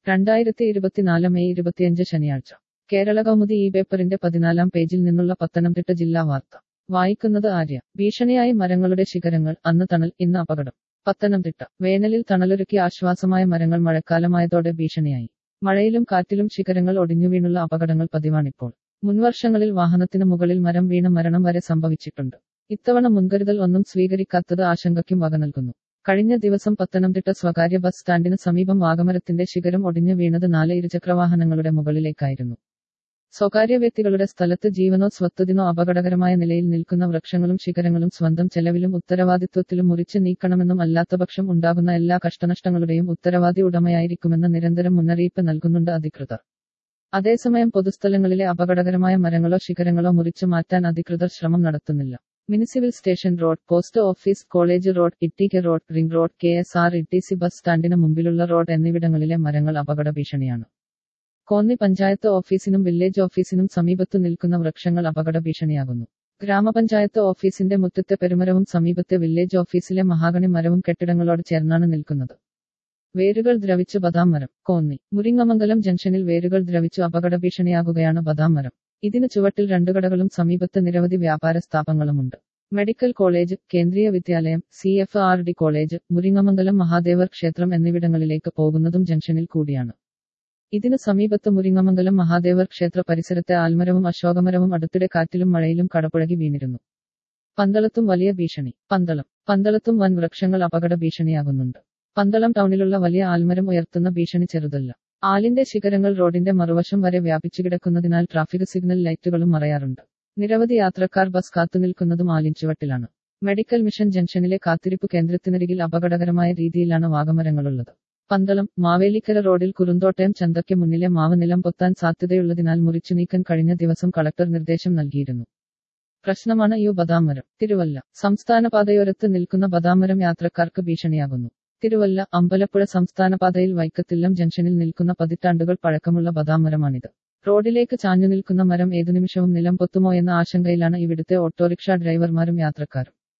രണ്ടായിരത്തി ഇരുപത്തിനാല് മെയ് ഇരുപത്തിയഞ്ച് ശനിയാഴ്ച കേരള കൗമുദി ഈ പേപ്പറിന്റെ പതിനാലാം പേജിൽ നിന്നുള്ള പത്തനംതിട്ട ജില്ലാ വാർത്ത വായിക്കുന്നത് ആര്യ ഭീഷണിയായി മരങ്ങളുടെ ശിഖരങ്ങൾ അന്ന് തണൽ ഇന്ന് അപകടം പത്തനംതിട്ട വേനലിൽ തണലൊരുക്കി ആശ്വാസമായ മരങ്ങൾ മഴക്കാലമായതോടെ ഭീഷണിയായി മഴയിലും കാറ്റിലും ശിഖരങ്ങൾ ഒടിഞ്ഞുവീണുള്ള അപകടങ്ങൾ പതിവാണിപ്പോൾ മുൻവർഷങ്ങളിൽ വാഹനത്തിന് മുകളിൽ മരം വീണ് മരണം വരെ സംഭവിച്ചിട്ടുണ്ട് ഇത്തവണ മുൻകരുതൽ ഒന്നും സ്വീകരിക്കാത്തത് ആശങ്കയ്ക്കും വക നൽകുന്നു കഴിഞ്ഞ ദിവസം പത്തനംതിട്ട സ്വകാര്യ ബസ് സ്റ്റാൻഡിന് സമീപം വാഗമരത്തിന്റെ ശിഖരം ഒടിഞ്ഞു വീണത് നാല് ഇരുചക്രവാഹനങ്ങളുടെ മുകളിലേക്കായിരുന്നു സ്വകാര്യ വ്യക്തികളുടെ സ്ഥലത്ത് ജീവനോ സ്വത്തതിനോ അപകടകരമായ നിലയിൽ നിൽക്കുന്ന വൃക്ഷങ്ങളും ശിഖരങ്ങളും സ്വന്തം ചെലവിലും ഉത്തരവാദിത്വത്തിലും മുറിച്ച് നീക്കണമെന്നും അല്ലാത്തപക്ഷം ഉണ്ടാകുന്ന എല്ലാ കഷ്ടനഷ്ടങ്ങളുടെയും ഉത്തരവാദി ഉടമയായിരിക്കുമെന്ന് നിരന്തരം മുന്നറിയിപ്പ് നൽകുന്നുണ്ട് അധികൃതർ അതേസമയം പൊതുസ്ഥലങ്ങളിലെ അപകടകരമായ മരങ്ങളോ ശിഖരങ്ങളോ മുറിച്ചു മാറ്റാൻ അധികൃതർ ശ്രമം നടത്തുന്നില്ല municipal station road post office college road ഇട്ടിക road ring road K S R T C bus സ്റ്റാൻഡിന് മുമ്പിലുള്ള റോഡ് എന്നിവിടങ്ങളിലെ മരങ്ങൾ അപകട ഭീഷണിയാണ് കോന്നി പഞ്ചായത്ത് ഓഫീസിനും വില്ലേജ് ഓഫീസിനും സമീപത്തു നിൽക്കുന്ന വൃക്ഷങ്ങൾ അപകട ഭീഷണിയാകുന്നു ഗ്രാമപഞ്ചായത്ത് ഓഫീസിന്റെ മുറ്റത്തെ പെരുമരവും സമീപത്തെ വില്ലേജ് ഓഫീസിലെ മഹാഗണി മരവും കെട്ടിടങ്ങളോട് ചേർന്നാണ് നിൽക്കുന്നത് വേരുകൾ ദ്രവിച്ചു ബദാം മരം കോന്നി മുരിങ്ങമംഗലം ജംഗ്ഷനിൽ വേരുകൾ ദ്രവിച്ചു അപകട ഭീഷണിയാകുകയാണ് ബദാം മരം ഇതിന് ചുവട്ടിൽ രണ്ടു കടകളും സമീപത്ത് നിരവധി വ്യാപാര സ്ഥാപനങ്ങളുമുണ്ട് medical college Kendriya Vidyalaya C F R D college Muringamangalam Mahadevar ക്ഷേത്രം എന്നിവിടങ്ങളിലേക്ക് പോകുന്നതും ജംഗ്ഷനിൽ കൂടിയാണ് ഇതിനു സമീപത്ത് മുരിങ്ങമംഗലം മഹാദേവർ ക്ഷേത്ര പരിസരത്തെ ആൽമരവും അശോകമരവും അടുത്തിടെ കാറ്റിലും മഴയിലും കടപുഴകി വീണിരുന്നു പന്തളത്തും വലിയ ഭീഷണി പന്തളം പന്തളത്തും വൻ വൃക്ഷങ്ങൾ അപകട ഭീഷണിയാകുന്നുണ്ട് പന്തളം ടൗണിലുള്ള വലിയ ആൽമരം ഉയർത്തുന്ന ഭീഷണി ചെറുതല്ല ആലിന്റെ ശിഖരങ്ങൾ റോഡിന്റെ മറുവശം വരെ വ്യാപിച്ചു കിടക്കുന്നതിനാൽ ട്രാഫിക് സിഗ്നൽ ലൈറ്റുകളും മറയാറുണ്ട് നിരവധി യാത്രക്കാർ ബസ് കാത്തുനിൽക്കുന്നതും ആലിൻ ചുവട്ടിലാണ് മെഡിക്കൽ മിഷൻ ജംഗ്ഷനിലെ കാത്തിരിപ്പ് കേന്ദ്രത്തിനരികിൽ അപകടകരമായ രീതിയിലാണ് വാഗമരങ്ങളുള്ളത് പന്തളം മാവേലിക്കര റോഡിൽ കുറുന്തോട്ടയം ചന്തയ്ക്ക് മുന്നിലെ മാവ് നിലം പൊത്താൻ സാധ്യതയുള്ളതിനാൽ മുറിച്ചു നീക്കാൻ കഴിഞ്ഞ ദിവസം കളക്ടർ നിർദ്ദേശം നൽകിയിരുന്നു പ്രശ്നമാണ് യു ബദാമരം തിരുവല്ല സംസ്ഥാന പാതയോരത്ത് നിൽക്കുന്ന ബദാമരം യാത്രക്കാർക്ക് ഭീഷണിയാകുന്നു തിരുവല്ല അമ്പലപ്പുഴ സംസ്ഥാന പാതയിൽ വൈക്കത്തില്ലം ജംഗ്ഷനിൽ നിൽക്കുന്ന പതിറ്റാണ്ടുകൾ പഴക്കമുള്ള ബദാമരമാണിത് റോഡിലേക്ക് ചാഞ്ഞു നിൽക്കുന്ന മരം ഏതു നിമിഷവും നിലം പൊത്തുമോ എന്ന ആശങ്കയിലാണ് ഇവിടുത്തെ ഓട്ടോറിക്ഷ ഡ്രൈവർമാരും യാത്രക്കാരും